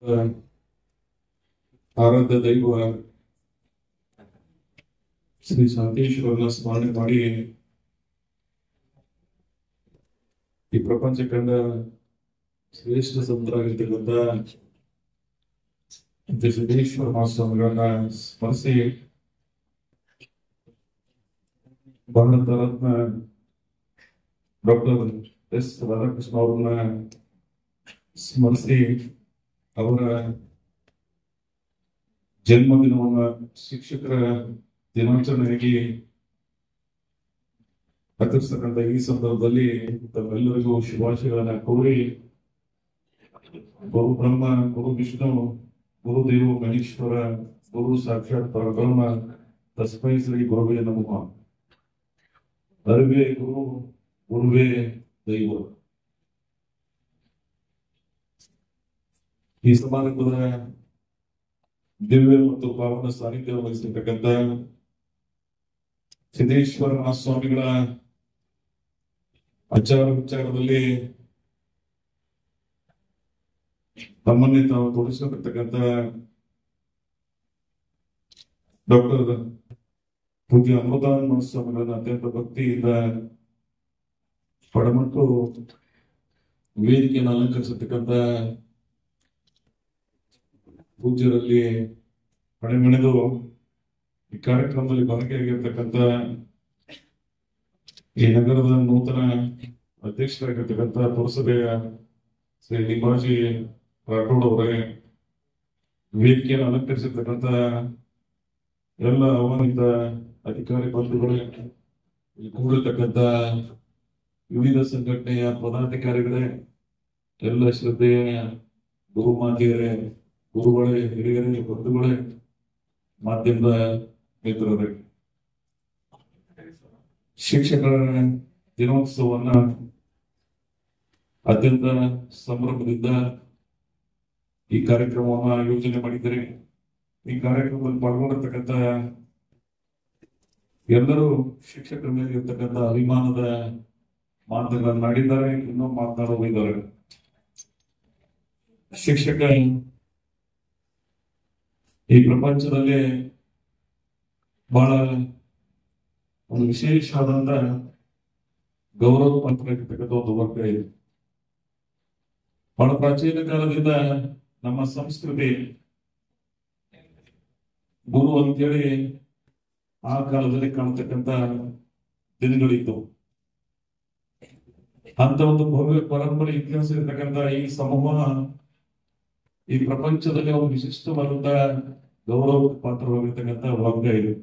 ಆರಾಧ್ಯ ದೈವ ಶ್ರೀ ಶಾಂತೇಶ್ವರನ ಸ್ಮರಣೆ ಮಾಡಿ ಈ ಪ್ರಪಂಚ ಕಂಡ ಶ್ರೇಷ್ಠ ಸಂತರಾಗಿರ್ತಕ್ಕಂಥ ಸಿದ್ದೇಶ್ವರ ಮಹಾಸ್ವಾಮಿಗಳನ್ನ ಸ್ಮರಿಸಿ ಭಾರತ ರತ್ನ ಡಾಕ್ಟರ್ ಎಸ್ ರಾಧಾಕೃಷ್ಣ ಅವರನ್ನ ಸ್ಮರಿಸಿ ಅವರ ಜನ್ಮದಿನವನ್ನ ಶಿಕ್ಷಕರ ದಿನಾಚರಣೆಯಾಗಿ ಆಚರಿಸ್ತಕ್ಕಂಥ ಈ ಸಂದರ್ಭದಲ್ಲಿ ತಮ್ಮೆಲ್ಲರಿಗೂ ಶುಭಾಶಯಗಳನ್ನ ಕೋರಿ ಗುರು ಬ್ರಹ್ಮ ಗುರು ವಿಷ್ಣು ಗುರುದೇವ ಮಹೇಶ್ವರ ಗುರು ಸಾಕ್ಷಾತ್ ಪರಬ್ರಹ್ಮ ತಸ್ಮೈ ಶ್ರೀ ಗುರುವೇ ನಮಃ ಅರಿವೇ ಗುರು ಗುರುವೇ ದೈವ ಈ ಸಮಾರಂಭದ ದಿವ್ಯ ಮತ್ತು ಪಾವನ ಸಾನ್ನಿಧ್ಯ ವಹಿಸಿರ್ತಕ್ಕಂಥ ಸಿದ್ದೇಶ್ವರ ಮಹಾಸ್ವಾಮಿಗಳ ಆಚಾರ ವಿಚಾರದಲ್ಲಿ ತಮ್ಮನ್ನೇ ತಾವು ತೋರಿಸಿಕೊಂಡಿರ್ತಕ್ಕಂಥ ಡಾಕ್ಟರ್ ಪೂಜ್ಯ ಅಮೃತಾನಂದ ಮಹಾಸ್ವಾಮಿಗಳನ್ನ ಅತ್ಯಂತ ಭಕ್ತಿಯಿಂದ ಪಡಮಟ್ಟು ವೇದಿಕೆಯನ್ನು ಅಲಂಕರಿಸಿರ್ತಕ್ಕಂಥ ಪೂಜ್ಯರಲ್ಲಿ ಮಣೆಮಣೆದು ಈ ಕಾರ್ಯಕ್ರಮದಲ್ಲಿ ಭಾಗಿಯಾಗಿರ್ತಕ್ಕಂಥ ಈ ನಗರದ ನೂತನ ಅಧ್ಯಕ್ಷರಾಗಿರ್ತಕ್ಕಂಥ ಪುರಸಭೆಯ ಶ್ರೀ ಲಿಂಬಾಜಿ ರಾಠೋಡ್ ಅವರೇ ವೇದಿಕೆಯನ್ನು ಅಲಂಕರಿಸಿರ್ತಕ್ಕಂಥ ಎಲ್ಲ ಆಹ್ವಾನಿತ ಅಧಿಕಾರಿ ಬಂಧುಗಳೇ ಇಲ್ಲಿ ಕೂಡಿರ್ತಕ್ಕಂಥ ವಿವಿಧ ಸಂಘಟನೆಯ ಪದಾಧಿಕಾರಿಗಳೇ ಎಲ್ಲ ಶ್ರದ್ಧೆಯ ಗುರುಮಾತೆಯರೇ ಗುರುಗಳೇ ಹಿರಿಯರೇ ಬಂಧುಗಳೇ ಮಾಧ್ಯಮದ ಮಿತ್ರರೇ ಶಿಕ್ಷಕರ ದಿನೋತ್ಸವವನ್ನ ಅತ್ಯಂತ ಸಂಭ್ರಮದಿಂದ ಈ ಕಾರ್ಯಕ್ರಮವನ್ನ ಆಯೋಜನೆ ಮಾಡಿದ್ದಾರೆ ಈ ಕಾರ್ಯಕ್ರಮದಲ್ಲಿ ಪಾಲ್ಗೊಂಡಿರ್ತಕ್ಕಂಥ ಎಲ್ಲರೂ ಶಿಕ್ಷಕರ ಮೇಲೆ ಇರ್ತಕ್ಕಂಥ ಅಭಿಮಾನದ ಮಾತುಗಳನ್ನು ಆಡಿದ್ದಾರೆ ಇನ್ನೂ ಮಾತನಾಡುತ್ತಿದ್ದಾರೆ ಶಿಕ್ಷಕ ಈ ಪ್ರಪಂಚದಲ್ಲಿ ಬಹಳ ಒಂದು ವಿಶೇಷವಾದಂತ ಗೌರವ ಪಂತ್ರವಾಗಿರ್ತಕ್ಕಂಥ ಒಂದು ವರ್ಗ ಇದೆ ಬಹಳ ಪ್ರಾಚೀನ ಕಾಲದಿಂದ ನಮ್ಮ ಸಂಸ್ಕೃತಿ ಗುರು ಅಂತೇಳಿ ಆ ಕಾಲದಲ್ಲಿ ಕಾಣತಕ್ಕಂತ ದಿನಗಳಿತ್ತು ಅಂತ ಒಂದು ಭವ್ಯ ಪರಂಪರೆ ಇತಿಹಾಸ ಇರ್ತಕ್ಕಂಥ ಈ ಸಮೂಹ ಈ ಪ್ರಪಂಚದಲ್ಲಿ ಒಂದು ವಿಶಿಷ್ಟವಾದಂತ ಗೌರವ ಪಾತ್ರವಾಗಿರ್ತಕ್ಕಂಥ ವರ್ಗ ಇದು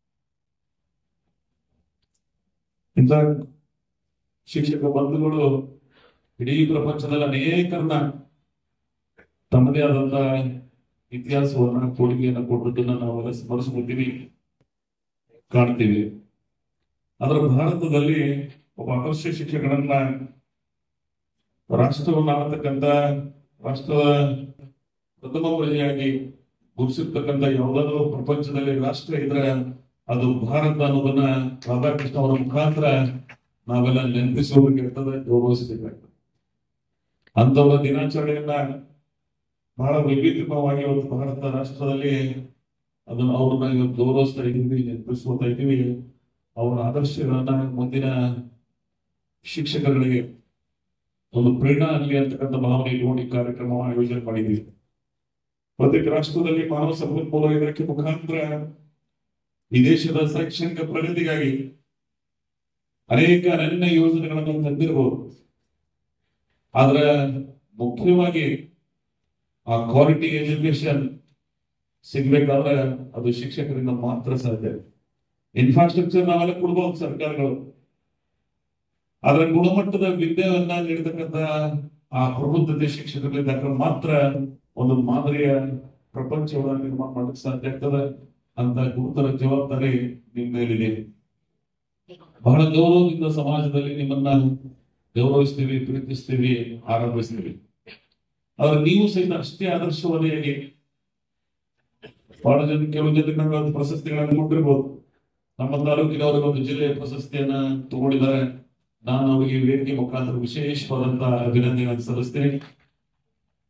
ಇಂಥ ಶಿಕ್ಷಕ ಬಂಧುಗಳು ಇಡೀ ಪ್ರಪಂಚದಲ್ಲಿ ಅನೇಕರನ್ನ ತಮ್ಮದೇ ಆದಂತ ಇತಿಹಾಸವನ್ನ ಕೊಡುಗೆಯನ್ನ ಕೊಟ್ಟದನ್ನ ನಾವೆಲ್ಲ ಸ್ಮರಿಸ್ಕೊತೀವಿ ಕಾಣ್ತೀವಿ ಅದರ ಭಾರತದಲ್ಲಿ ಒಬ್ಬ ಆದರ್ಶ ಶಿಕ್ಷಕರನ್ನ ರಾಷ್ಟ್ರವನ್ನ ಆಳತಕ್ಕಂತ ರಾಷ್ಟ್ರದ ಪ್ರಥಮ ಪ್ರಜೆಯಾಗಿ ಗುರುಸಿರ್ತಕ್ಕಂಥ ಯಾವುದಾದ್ರೂ ಪ್ರಪಂಚದಲ್ಲಿ ರಾಷ್ಟ್ರ ಇದ್ರೆ ಅದು ಭಾರತ ಅನ್ನೋದನ್ನ ರಾಧಾಕೃಷ್ಣ ಅವರ ಮುಖಾಂತರ ನಾವೆಲ್ಲ ನೆನಪಿಸೋದಕ್ಕಿರ್ತದೆ ಗೌರವಿಸಬೇಕಾಗ್ತದೆ ಅಂತವರ ದಿನಾಚರಣೆಯನ್ನ ಬಹಳ ವೈವಿಧ್ಯಮಯವಾಗಿ ಇವತ್ತು ಭಾರತ ರಾಷ್ಟ್ರದಲ್ಲಿ ಅದನ್ನ ಅವ್ರನ್ನ ಇವತ್ತು ಗೌರವಿಸ್ತಾ ಇದ್ದೀವಿ ನೆನಪಿಸ್ಕೊತಾ ಇದ್ದೀವಿ ಅವರ ಆದರ್ಶಗಳನ್ನ ಮುಂದಿನ ಶಿಕ್ಷಕರಿಗೆ ಒಂದು ಪ್ರೇರಣಾ ಆಗಲಿ ಅಂತಕ್ಕಂಥ ಭಾವನೆ ಇಟ್ಕೊಂಡು ಈ ಕಾರ್ಯಕ್ರಮ ಆಯೋಜನೆ ಮಾಡಿದ್ದೀವಿ ಪ್ರತ್ಯೇಕ ರಾಷ್ಟ್ರದಲ್ಲಿ ಮಾನವ ಸಂಪನ್ಮೂಲ ಇಲಾಖೆ ಮುಖಾಂತರ ಈ ದೇಶದ ಶೈಕ್ಷಣಿಕ ಪ್ರಗತಿಗಾಗಿ ಅನೇಕ ಅನನ್ಯ ಯೋಜನೆಗಳನ್ನು ತಂದಿರಬಹುದು ಆದ್ರೆ ಮುಖ್ಯವಾಗಿ ಆ ಕ್ವಾಲಿಟಿ ಎಜುಕೇಶನ್ ಸಿಗ್ಬೇಕಾದ್ರೆ ಅದು ಶಿಕ್ಷಕರಿಂದ ಮಾತ್ರ ಸಾಧ್ಯ ಇನ್ಫ್ರಾಸ್ಟ್ರಕ್ಚರ್ ನಾವೆಲ್ಲ ಕೊಡ್ಬೋದು ಸರ್ಕಾರಗಳು ಆದ್ರೆ ಗುಣಮಟ್ಟದ ವಿದ್ಯೆಯನ್ನ ನೀಡತಕ್ಕಂತ ಆ ಪ್ರಬುದ್ಧತೆ ಶಿಕ್ಷಕರಿದ್ದಾಗ ಮಾತ್ರ ಒಂದು ಮಾದರಿಯ ಪ್ರಪಂಚವನ್ನ ನಿರ್ಮಾಣ ಮಾಡಕ್ಕೆ ಸಾಧ್ಯ ಆಗ್ತದೆ ಅಂತ ಗುರುತರ ಜವಾಬ್ದಾರಿ ನಿಮ್ಮ ಮೇಲಿದೆ ಬಹಳ ಗೌರವದಿಂದ ಸಮಾಜದಲ್ಲಿ ನಿಮ್ಮನ್ನ ಗೌರವಿಸ್ತೀವಿ ಪ್ರೀತಿಸ್ತೀವಿ ಆರಂಭಿಸ್ತೀವಿ ಆದ್ರೆ ನೀವು ಸಹಿತ ಅಷ್ಟೇ ಆದರ್ಶವಾದಿಯಾಗಿ ಬಹಳ ಜನ ಕೆಲವು ಜನರಿಗೆ ನಾವು ಒಂದು ಪ್ರಶಸ್ತಿಗಳನ್ನು ಕೊಟ್ಟಿರ್ಬೋದು ನಮ್ಮ ತಾಲೂಕಿನವರಿಗೆ ಒಂದು ಜಿಲ್ಲೆಯ ಪ್ರಶಸ್ತಿಯನ್ನ ತಗೊಂಡಿದ್ದಾರೆ ನಾನು ಅವರಿಗೆ ವೇದಿಕೆ ಮುಖಾಂತರ ವಿಶೇಷವಾದಂತಹ ಅಭಿನಂದನೆಗಳನ್ನು ಸಲ್ಲಿಸ್ತೇನೆ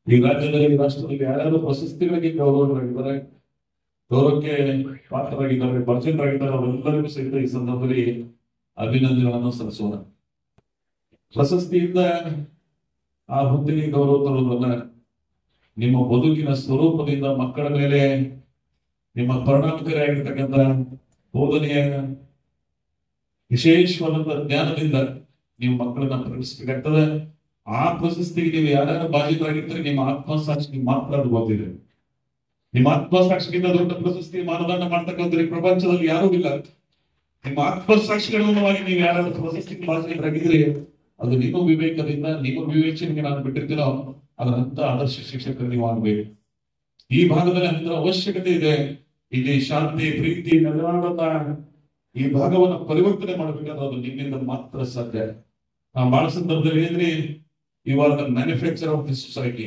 ಈ ರಾಜ್ಯದಲ್ಲಿ ರಾಷ್ಟ್ರದಲ್ಲಿ ಯಾರ್ಯಾರು ಪ್ರಶಸ್ತಿಗಳಿಗೆ ಗೌರವರಾಗಿದ್ದಾರೆ ಗೌರವಕ್ಕೆ ಪಾತ್ರರಾಗಿದ್ದಾರೆ ಭಾಜನರಾಗಿದ್ದಾರೆ ಅವರೆಲ್ಲರಿಗೂ ಸಹಿತ ಈ ಸಂದರ್ಭದಲ್ಲಿ ಅಭಿನಂದನೆಗಳನ್ನು ಸಲ್ಲಿಸೋಣ ಪ್ರಶಸ್ತಿಯಿಂದ ಆ ಹುದ್ದೆಗೆ ಗೌರವ ತರುವುದಲ್ಲ ನಿಮ್ಮ ಬದುಕಿನ ಸ್ವರೂಪದಿಂದ ಮಕ್ಕಳ ಮೇಲೆ ನಿಮ್ಮ ಪರಿಣಾಮಕಾರಿಯಾಗಿರ್ತಕ್ಕಂಥ ಬೋಧನೆಯ ವಿಶೇಷವಾದಂತಹ ಜ್ಞಾನದಿಂದ ನೀವು ಮಕ್ಕಳನ್ನ ಪ್ರಕಟಿಸಬೇಕಾಗ್ತದೆ ಆ ಪ್ರಶಸ್ತಿಗೆ ನೀವು ಯಾರ್ಯಾರು ಬಾಧಿತರಾಗಿರ್ತಾರೆ ನಿಮ್ಮ ಆತ್ಮಸಾಕ್ಷಿಗೆ ಮಾತ್ರ ಅದು ಗೊತ್ತಿದೆ ನಿಮ್ಮ ಆತ್ಮಸಾಕ್ಷಿಗಿಂತ ದೊಡ್ಡ ಪ್ರಶಸ್ತಿ ಮಾನದಂಡ ಮಾಡ್ತಕ್ಕಂಥ ಈ ಪ್ರಪಂಚದಲ್ಲಿ ಯಾರೂ ಇಲ್ಲ ನಿಮ್ಮ ಆತ್ಮಸಾಕ್ಷಿಗಳನ್ನುವಾಗಿ ನೀವು ಯಾರಾದ್ರೂ ಪ್ರಶಸ್ತಿಗೆ ಬಾಧಿತರಾಗಿದ್ರೆ ಅದು ನಿಮ್ಮ ವಿವೇಕದಿಂದ ನಿಮ್ಮ ವಿವೇಚನೆಗೆ ನಾನು ಬಿಟ್ಟಿರ್ತೀನೋ ಅದರಂತ ಆದರ್ಶ ಶಿಕ್ಷಕರು ನೀವು ಆಗ್ಬೇಕು ಈ ಭಾಗದಲ್ಲಿ ಅಂತ ಅವಶ್ಯಕತೆ ಇದೆ ಇಲ್ಲಿ ಶಾಂತಿ ಪ್ರೀತಿ ನೆಲೆನಾಡನ್ನ ಈ ಭಾಗವನ್ನ ಪರಿವರ್ತನೆ ಮಾಡಬೇಕಾದ್ರೆ ಅದು ನಿಮ್ಮಿಂದ ಮಾತ್ರ ಸಾಧ್ಯ ನಾವು ಬಹಳ ಸಂದರ್ಭದಲ್ಲಿ ಏನ್ರಿ you are the manufacture of the society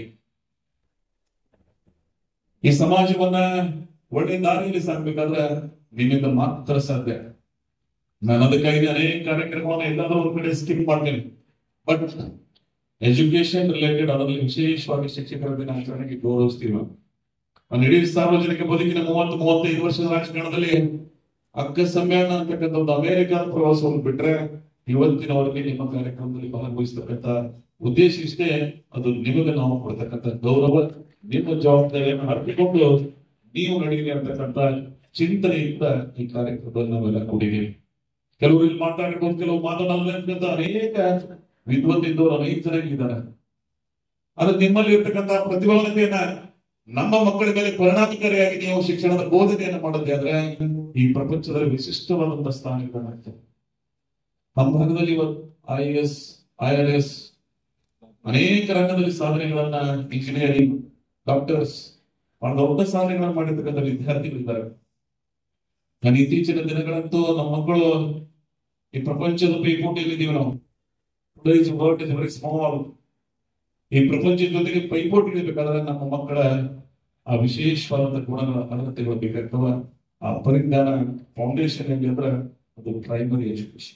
ಈ ಸಮಾಜವನ್ನ ಒಳ್ಳೆ ದಾರಿಯಲ್ಲಿ ಸಾಕ್ಬೇಕಾದ್ರೆ ನಿಮ್ಮಿಂದ ಮಾತ್ರ ಸಾಧ್ಯ ನಾನು ಅದಕ್ಕಾಗಿ ಅನೇಕ ಕಾರ್ಯಕ್ರಮವನ್ನು ಎಲ್ಲಾದ್ರೂ ಒಂದ್ ಕಡೆ ಸ್ಕಿಪ್ ಮಾಡ್ತೇನೆ ಬಟ್ ಎಜುಕೇಶನ್ ರಿಲೇಟೆಡ್ ಅದರಲ್ಲಿ ವಿಶೇಷವಾಗಿ ಶಿಕ್ಷಕರ ದಿನಾಚರಣೆಗೆ ಗೌರವಿಸ್ತೀವಿ ನಾವು. ನಾನು ಇಡೀ ಸಾರ್ವಜನಿಕ ಬದುಕಿನ ಮೂವತ್ತು ಮೂವತ್ತೈದು ವರ್ಷದ ರಾಜಕಾರಣದಲ್ಲಿ ಅಕ್ಕ ಸಮ್ಮೇಳನ ಅಂತಕ್ಕಂಥ ಒಂದು ಅಮೆರಿಕದ ಪ್ರವಾಸವನ್ನು ಬಿಟ್ರೆ ಇವತ್ತಿನವರೆಗೆ ನಿಮ್ಮ ಕಾರ್ಯಕ್ರಮದಲ್ಲಿ ಭಾಗವಹಿಸ್ತಕ್ಕಂಥ ಉದ್ದೇಶ ಇಷ್ಟೇ ಅದು ನಿಮಗೆ ನಾವು ಕೊಡ್ತಕ್ಕಂಥ ಗೌರವ ನಿಮ್ಮ ಜವಾಬ್ದಾರಿಯನ್ನು ಅರ್ಥಕೊಂಡು ನೀವು ನಡೀರಿ ಅಂತಕ್ಕಂಥ ಚಿಂತನೆಯಿಂದ ಈ ಕಾರ್ಯಕ್ರಮದಲ್ಲಿ ನಾವೆಲ್ಲ ಕೂಡಿದ್ದೀವಿ ಕೆಲವರು ಇಲ್ಲಿ ಮಾತಾಡಿರ್ಬೋದು ಕೆಲವು ಮಾತನಾಡತಕ್ಕಂಥ ಅನೇಕ ವಿದ್ವತ್ತಿದ್ದವರು ಅನೇಕ ಜನ ಇದ್ದಾರೆ ಅದು ನಿಮ್ಮಲ್ಲಿ ಇರ್ತಕ್ಕಂಥ ಪ್ರತಿಭಾನತೆಯನ್ನ ನಮ್ಮ ಮಕ್ಕಳ ಮೇಲೆ ಪರಿಣಾಮಕಾರಿಯಾಗಿ ನೀವು ಶಿಕ್ಷಣದ ಬೋಧನೆಯನ್ನು ಮಾಡೋದೇ ಆದ್ರೆ ಈ ಪ್ರಪಂಚದಲ್ಲಿ ವಿಶಿಷ್ಟವಾದಂತಹ ಸ್ಥಾನಗಳಾಗ್ತದೆ ನಮ್ಮ ಭಾಗದಲ್ಲಿ ಇವತ್ತು I S I R S ಅನೇಕ ರಂಗದಲ್ಲಿ ಸಾಧನೆಗಳನ್ನ ಇಂಜಿನಿಯರಿಂಗ್ ಡಾಕ್ಟರ್ಸ್ ಬಹಳ ದೊಡ್ಡ ಸಾಧನೆಗಳನ್ನ ಮಾಡಿರ್ತಕ್ಕಂಥ ವಿದ್ಯಾರ್ಥಿಗಳಿದ್ದಾರೆ ನಾನು ಇತ್ತೀಚಿನ ದಿನಗಳಂತೂ ನಮ್ಮ ಮಕ್ಕಳು ಈ ಪ್ರಪಂಚದ ಪೈಪೋಟಿಯಲ್ಲಿ ಇದೀವಿ ನಾವು Today's world is very small. ಈ ಪ್ರಪಂಚದ ಜೊತೆಗೆ ಪೈಪೋಟಿ ಇರಬೇಕಾದ್ರೆ ನಮ್ಮ ಮಕ್ಕಳ ಆ ವಿಶೇಷವಾದಂತ ಗುಣಗಳ ಅರ್ಹತೆಗಳು ಬೇಕಾಗ್ತವ ಆ ಪರಿಜ್ಞಾನ ಫೌಂಡೇಶನ್ ಎಲ್ಲಿ ಅಂದ್ರೆ ಅದು ಪ್ರೈಮರಿ ಎಜುಕೇಶನ್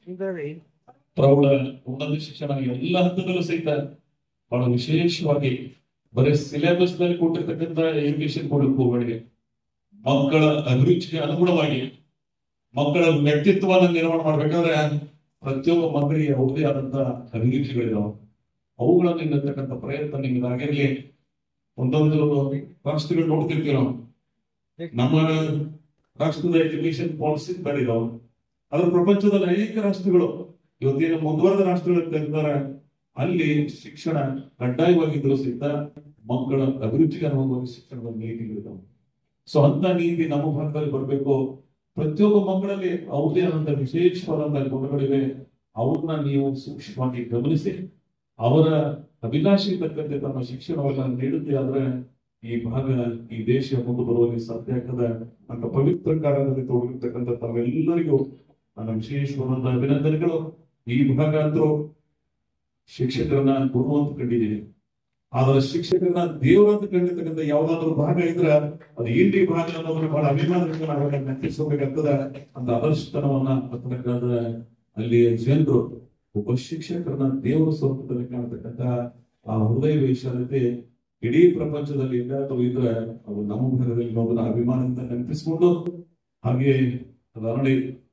ಪ್ರೌಢ ಉನ್ನತ ಶಿಕ್ಷಣ ಎಲ್ಲ ಹಂತದಲ್ಲೂ ಸಹಿತ ಬಹಳ ವಿಶೇಷವಾಗಿ ಬರೀ ಸಿಲೆಬಸ್ ನಲ್ಲಿ ಕೊಟ್ಟಿರ್ತಕ್ಕಂಥ ಎಜುಕೇಶನ್ ಕೊಡಕ್ಕೆ ಹೋಗಬೇಡಿ ಮಕ್ಕಳ ಅಭಿರುಚಿಗೆ ಅನುಗುಣವಾಗಿ ಮಕ್ಕಳ ವ್ಯಕ್ತಿತ್ವವನ್ನು ನಿರ್ಮಾಣ ಮಾಡ್ಬೇಕಾದ್ರೆ ಪ್ರತಿಯೊಬ್ಬ ಮಕ್ಕಳಿಗೆ ಅವ್ರದೇ ಆದಂತ ಅಭಿರುಚಿಗಳಿದಾವೆ ಅವುಗಳನ್ನು ಇನ್ನತಕ್ಕಂಥ ಪ್ರಯತ್ನ ನಿಮ್ಮದಾಗಿರ್ಲಿ ಒಂದೊಂದು ರಾಷ್ಟ್ರಗಳು ನೋಡ್ತಿರ್ತೀವಿ ನಾವು ನಮ್ಮ ರಾಷ್ಟ್ರದ ಎಜುಕೇಶನ್ ಪಾಲಿಸಿ ಬೇರೆ ಇದಾವೆ ಅದ್ರ ಪ್ರಪಂಚದಲ್ಲಿ ಅನೇಕ ರಾಷ್ಟ್ರಗಳು ಇವತ್ತೇನು ಮುಂದುವರೆದ ರಾಷ್ಟ್ರಗಳು ಅಂತ ಇರ್ತಾರೆ ಅಲ್ಲಿ ಶಿಕ್ಷಣ ಕಡ್ಡಾಯವಾಗಿದ್ರು ಸಹಿತ ಮಕ್ಕಳ ಅಭಿರುಚಿಗೆ ಅನುಗುಣವಾಗಿ ಶಿಕ್ಷಣದ ನೀತಿಗಳಿದಾವೆ ಸೊ ಅಂತ ನೀತಿ ನಮ್ಮ ಭಾಗದಲ್ಲಿ ಬರಬೇಕು ಪ್ರತಿಯೊಬ್ಬ ಮಕ್ಕಳಲ್ಲಿ ಅವ್ರದೇ ಆದಂತ ವಿಶೇಷವಾದಂತಹ ಗುಣಗಳಿವೆ ಅವ್ರನ್ನ ನೀವು ಸೂಕ್ಷ್ಮವಾಗಿ ಗಮನಿಸಿ ಅವರ ಅಭಿಲಾಷೆ ತಕ್ಕಂತೆ ತಮ್ಮ ಶಿಕ್ಷಣವನ್ನ ನೀಡುತ್ತೆ ಆದ್ರೆ ಈ ಭಾಗ ಈ ದೇಶ ಮುಂದೆ ಬರುವಲ್ಲಿ ಸಾಧ್ಯ ಆಗ್ತದೆ ಅಂತ ಪವಿತ್ರ ಕಾರ್ಯದಲ್ಲಿ ತೊಡಗಿರ್ತಕ್ಕಂಥ ತಾವೆಲ್ಲರಿಗೂ ನನ್ನ ವಿಶೇಷವಾದಂತಹ ಅಭಿನಂದನೆಗಳು ಈ ಭಾಗ ಅಂತೂ ಶಿಕ್ಷಕರನ್ನ ಗುರು ಅಂತ ಕಂಡಿದ್ದೀವಿ ಆದ್ರೆ ಶಿಕ್ಷಕರನ್ನ ದೇವರಂತ ಕಂಡಿರ್ತಕ್ಕಂಥ ಯಾವ್ದಾದ್ರು ಭಾಗ ಇದ್ರೆ ಅದು ಇಂಡಿ ಭಾಗ ಅನ್ನೋದನ್ನ ಬಹಳ ಅಭಿಮಾನದಿಂದ ನಾವು ನೆನಪಿಸಬೇಕಾಗ್ತದೆ ಅಂತ ಅದರ್ಶತನವನ್ನ ಪತ್ರಕ್ಕಾದ ಅಲ್ಲಿಯ ಜನರು ಒಬ್ಬ ಶಿಕ್ಷಕರನ್ನ ದೇವರ ಸ್ವರೂಪದಲ್ಲಿ ಕಾಣತಕ್ಕಂತ ಆ ಹೃದಯ ವೈಶಾಲ್ಯತೆ ಇಡೀ ಪ್ರಪಂಚದಲ್ಲಿ ಎಲ್ಲಾದ್ರೂ ಇದ್ರೆ ಅದು ನಮ್ಮ ಭಾಗದಲ್ಲಿ ನೋಡೋಣ ಅಭಿಮಾನದಿಂದ ನೆನಪಿಸಿಕೊಂಡು ಹಾಗೆ ಅದರಲ್ಲಿ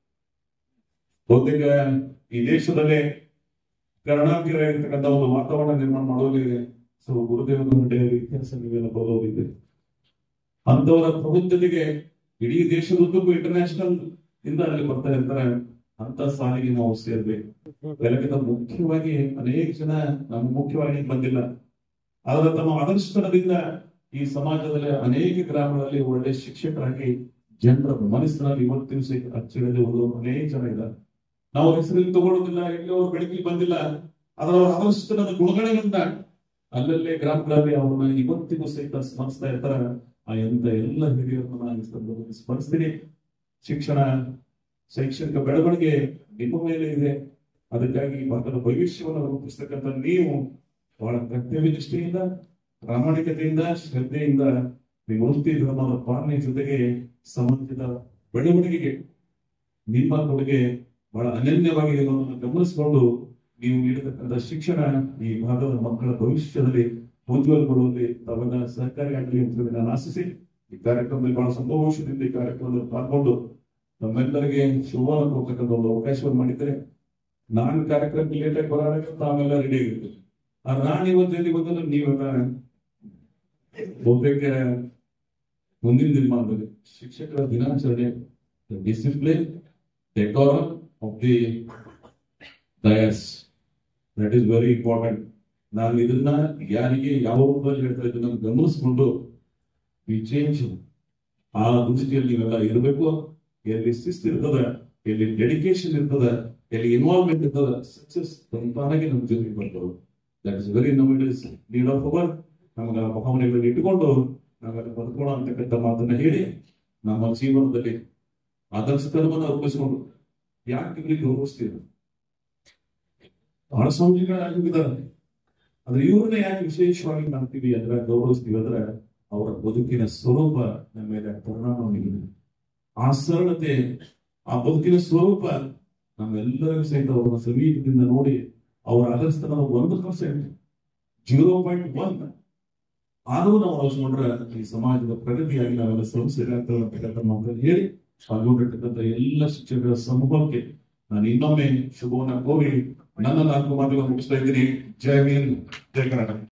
ಬಹುತೇಕ ಈ ದೇಶದಲ್ಲೇ ಕರುಣಾಕಿರಾಗಿರ್ತಕ್ಕಂಥ ಒಂದು ವಾತಾವರಣ ನಿರ್ಮಾಣ ಮಾಡುವಲ್ಲಿ ಸೊ ಗುರುದೇವನ ಮಂಡೆಯ ಇತಿಹಾಸ ನೀವೆಲ್ಲ ಬರೋದಿದೆ ಅಂತವರ ಪ್ರಬುದ್ಧತೆಗೆ ಇಡೀ ದೇಶದುದ್ದಕ್ಕೂ ಇಂಟರ್ನ್ಯಾಷನಲ್ ಇಂದ ಅಲ್ಲಿ ಬರ್ತಾ ಇರ್ತಾರೆ ಅಂತ ಸಾಲಿಗೆ ನಾವು ಸೇರ್ಬೇಕು ಬೆಳಗಿನ ಮುಖ್ಯವಾಗಿ ಅನೇಕ ಜನ ನಮ್ಮ ಮುಖ್ಯವಾಗಿ ಬಂದಿಲ್ಲ ಆದ್ರೆ ತಮ್ಮ ಆದರ್ಶತನದಿಂದ ಈ ಸಮಾಜದಲ್ಲಿ ಅನೇಕ ಗ್ರಾಮಗಳಲ್ಲಿ ಒಳ್ಳೆ ಶಿಕ್ಷಕರಾಗಿ ಜನರ ಮನಸ್ಸಿನಲ್ಲಿ ಇವತ್ತಿನ ಸಹಿತ ಅಚ್ಚಿಡದೆ ಒಂದು ಅನೇಕ ಜನ ಇದ್ದಾರೆ ನಾವು ಹೆಸರಲ್ಲಿ ತಗೊಳ್ಳೋದಿಲ್ಲ ಎಲ್ಲಿ ಅವ್ರು ಬೆಳಕಿಗೆ ಬಂದಿಲ್ಲ ಅದರ ಅವರ ಆದರ್ಶತನದ ಗುಣಗಳಿಂದ ಅಲ್ಲಲ್ಲೇ ಗ್ರಾಮಗಳಲ್ಲಿ ಅವ್ರನ್ನ ಇವತ್ತಿಗೂ ಸಹಿತ ಸ್ಮರಿಸ್ತಾ ಇರ್ತಾರೆ ಆ ಎಂತ ಎಲ್ಲ ಹಿರಿಯರನ್ನ ನಾನು ಈ ಸಂದರ್ಭದಲ್ಲಿ ಸ್ಮರಿಸ್ತೀನಿ ಶಿಕ್ಷಣ ಶೈಕ್ಷಣಿಕ ಬೆಳವಣಿಗೆ ನಿಮ್ಮ ಮೇಲೆ ಇದೆ ಅದಕ್ಕಾಗಿ ಈ ಭಾಗದ ಭವಿಷ್ಯವನ್ನು ರೂಪಿಸ್ತಕ್ಕಂಥ ನೀವು ಬಹಳ ಕರ್ತವ್ಯ ನಿಷ್ಠೆಯಿಂದ ಪ್ರಾಮಾಣಿಕತೆಯಿಂದ ಶ್ರದ್ಧೆಯಿಂದ ನಿಮ್ಮ ವೃತ್ತಿ ಧರ್ಮದ ಪಾಲನೆ ಜೊತೆಗೆ ಸಮಾಜದ ಬೆಳವಣಿಗೆಗೆ ನಿಮ್ಮ ಕೊಡುಗೆ ಬಹಳ ಅನನ್ಯವಾಗಿದೆ ಅನ್ನೋದನ್ನು ಗಮನಿಸಿಕೊಂಡು ನೀವು ನೀಡತಕ್ಕಂಥ ಶಿಕ್ಷಣ ಈ ಭಾಗದ ಮಕ್ಕಳ ಭವಿಷ್ಯದಲ್ಲಿ ಉಜ್ವಲಗೊಳ್ಳುವಲ್ಲಿ ತಾವೆಲ್ಲ ಸಹಕಾರಿ ಆಗಲಿ ಅಂತ ಹೇಳಿ ನಾನು ಆಶಿಸಿ ಈ ಕಾರ್ಯಕ್ರಮದಲ್ಲಿ ಬಹಳ ಸಂತೋಷದಿಂದ ಈ ಕಾರ್ಯಕ್ರಮದಲ್ಲಿ ಪಾಲ್ಗೊಂಡು ನಮ್ಮೆಲ್ಲರಿಗೆ ಶುಭವನ್ನು ಕೊಡ್ತಕ್ಕಂಥ ಒಂದು ಅವಕಾಶವನ್ನು ಮಾಡಿದ್ರೆ ನಾನು ಕಾರ್ಯಕ್ರಮಕ್ಕೆ ಲೇಟ್ ಆಗಿ ಬರೋಣ ತಾವೆಲ್ಲ ರೆಡಿ ಆಗಿರ್ತೀವಿ ಆ ನಾನು ಇವತ್ತು ಎಲ್ಲಿ ಬಂದ್ರೆ ನೀವೆಲ್ಲ ಬಹುತೇಕ ಮುಂದಿನ ದಿನಮಾನದಲ್ಲಿ ಶಿಕ್ಷಕರ ದಿನಾಚರಣೆ discipline decorum of the dais that is very important ನಾನು ಇದನ್ನ ಯಾರಿಗೆ ಯಾವ ರೂಪದಲ್ಲಿ ಹೇಳ್ತಾ ಇದ್ದೀನಿ ಅದನ್ನ ಗಮನಿಸ್ಕೊಂಡು ವಿ ಚೇಂಜ್ ಆ ದೃಷ್ಟಿಯಲ್ಲಿ ನೀವೆಲ್ಲ ಇರಬೇಕು ಎಲ್ಲಿ ಶಿಸ್ತು ಇರ್ತದ ಎಲ್ಲಿ ಡೆಡಿಕೇಶನ್ ಇರ್ತದ ಎಲ್ಲಿ ಇನ್ವಾಲ್ವ್ಮೆಂಟ್ ಇರ್ತದ ಸಕ್ಸಸ್ ತಂತಾನಾಗಿ ನಮ್ಮ ಜೊತೆಗೆ ಬರ್ತದೆ ದಟ್ ಇಸ್ ವೆರಿ ನಮ್ it is need of our ನಮಗೆ ಭಾವನೆಗಳನ್ನು ಇಟ್ಟುಕೊಂಡು ನಾವೆಲ್ಲ ಬದುಕೋಣ ಅಂತಕ್ಕಂಥ ಮಾತನ್ನ ಹೇಳಿ ನಮ್ಮ ಜೀವನದಲ್ಲಿ ಆದರ್ಶ ಕರ್ಮನ ರೂಪಿಸಿಕೊಂಡು ಯಾಕೆ ಇವ್ರಿಗೆ ಗೌರವಿಸ್ತೀವಿ ಬಹಳ ಸ್ವಾಮೀಜಿಗಳಾಗಿದ್ದಾರೆ ಆದ್ರೆ ಇವ್ರನ್ನ ಯಾಕೆ ವಿಶೇಷವಾಗಿ ಮಾಡ್ತೀವಿ ಅಂದ್ರೆ ಗೌರವಿಸ್ತೀವಿ ಅಂದ್ರೆ ಅವರ ಬದುಕಿನ ಸ್ವರೂಪ ನಮ್ಮ ಮೇಲೆ ಪರಿಣಾಮ ಬೀರಿದೆ ಆ ಸರಳತೆ ಆ ಬದುಕಿನ ಸ್ವರೂಪ ನಮ್ಮೆಲ್ಲರಿಗೂ ಸಹಿತ ಅವರ ಸಮೀಪದಿಂದ ನೋಡಿ ಅವರ ಆದರ್ಶತನ ಒಂದು ಪರ್ಸೆಂಟ್ ಜೀರೋ ಪಾಯಿಂಟ್ ಒನ್ ಆದರೂ ನಾವು ಅಳವಡಿಸ್ಕೊಂಡ್ರೆ ಈ ಸಮಾಜದ ಪ್ರಗತಿಯಾಗಿ ನಾವೆಲ್ಲ ಶ್ರಮಿಸಬೇಕಾಗ್ತದೆ ಅಂತಕ್ಕಂಥ ಮಾತನ್ನು ಹೇಳಿ ಪಾಲ್ಗೊಂಡಿರ್ತಕ್ಕಂಥ ಎಲ್ಲ ಶಿಕ್ಷಕರ ಸಮೂಹಕ್ಕೆ ನಾನು ಇನ್ನೊಮ್ಮೆ ಶುಭವನ್ನ ಕೋರಿ ನನ್ನ ನಾಲ್ಕು ಮಾತುಗಳನ್ನು ಮುಗಿಸ್ತಾ ಇದ್ದೀನಿ ಜೈ ಹಿಂದ್ ಜೈ ಕರ್ನಾಟಕ